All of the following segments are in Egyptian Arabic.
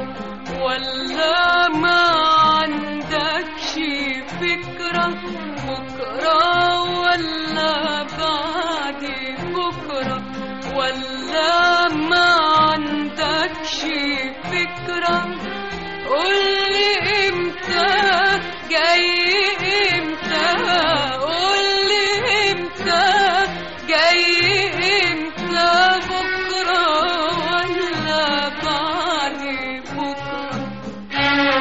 ولا ما عندكش فكرة بكرة ولا بعد بكرة ولا ما عندكش فكرة قولي امتى جاي امتى قولي امتى جاي امتى بكرة ولا بعد بكرة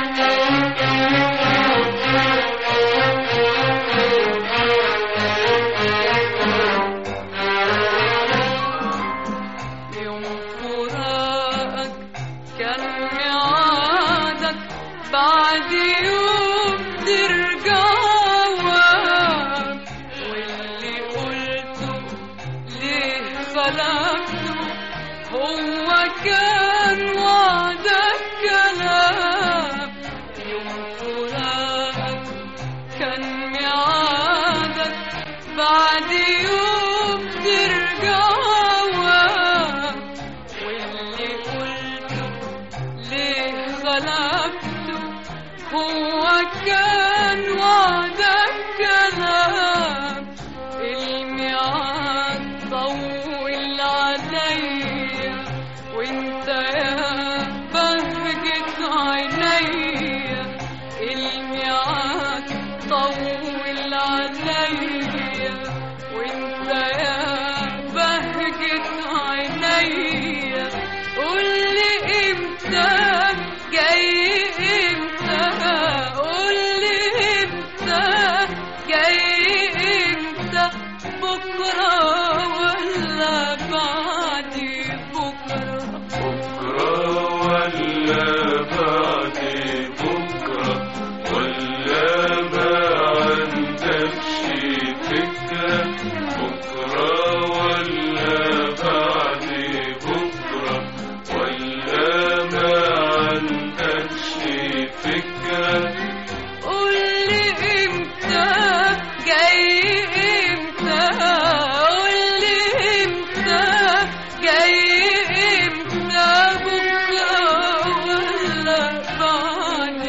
يوم فراقك كان ميعادك بعد يوم ترجع وام واللي قلته ليه خلقته هو كان وعدك كلام يوم فراقك كان ميعادك بعد يوم ترجع وام واللي قلته ليه خلقته هو كان وعدك كلام الميعاد طول عليا وانت يا بهجة عينيا الميعاد طول عليا وانت يا بهجة عينيا قولي امتى جاي امتى قولي امتى جاي امتى بكرة ولا بعد بكرة بكرة ولا بعد بكرة ولا ما عندكش فكرة بكرة ولا بعد بكرة ولا ما عندكش فكرة قولي امتى جاي امتى قولي امتى جاي امتى بكرة ولا بعد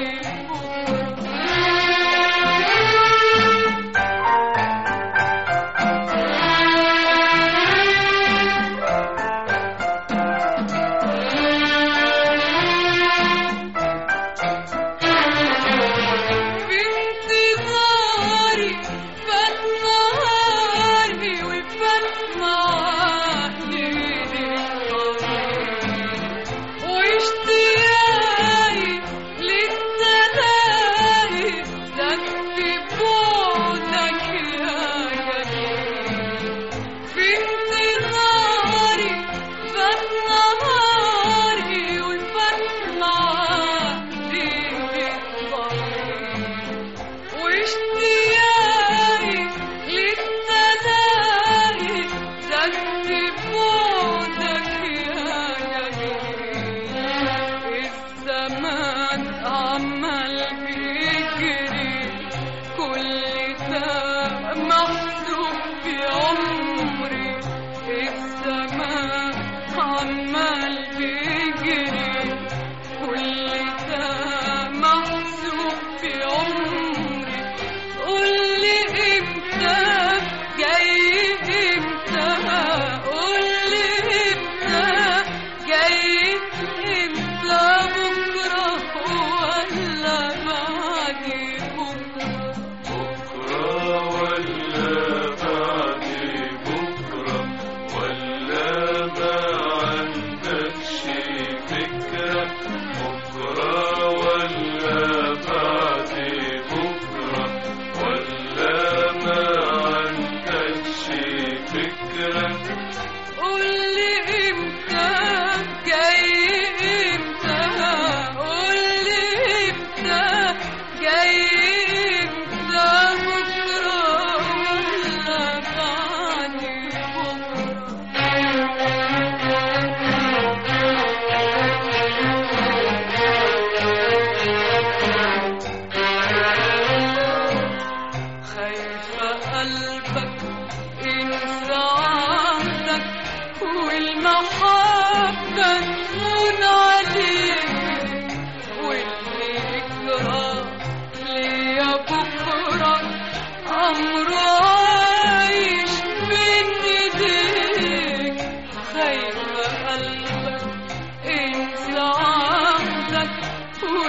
بنتي ناري فات نهاري وفات معاني واشتياقي للتلاقي ده في بعدك يا جميل بنتي ناري فات نهاري وفات معاني واشتياقي للتلاقي ده في بعدك يا جميل الزمان عمال بيجري كل ده محسوب في عمري الزمان عمال بيجري كل ده محسوب في عمري قولي امتى جاي امتى قولي امتى جاي امتى بكره ولا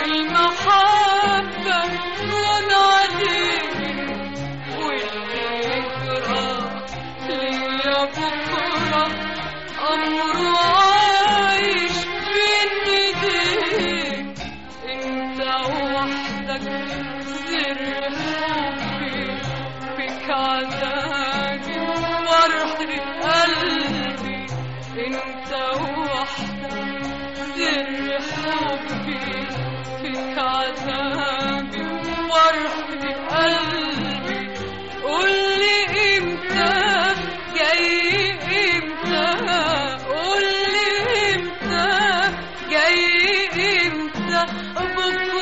المحبة منعدم واللي يجرى ليا بكرة أمره عايش بين ايديك انت وحدك سر حبي فيك عذابي وفرحة قلبي انت وحدك سر حبي فيك عذابي وفرحة قلبي قولي امتى جاي امتى قولي امتى جاي امتى بكرة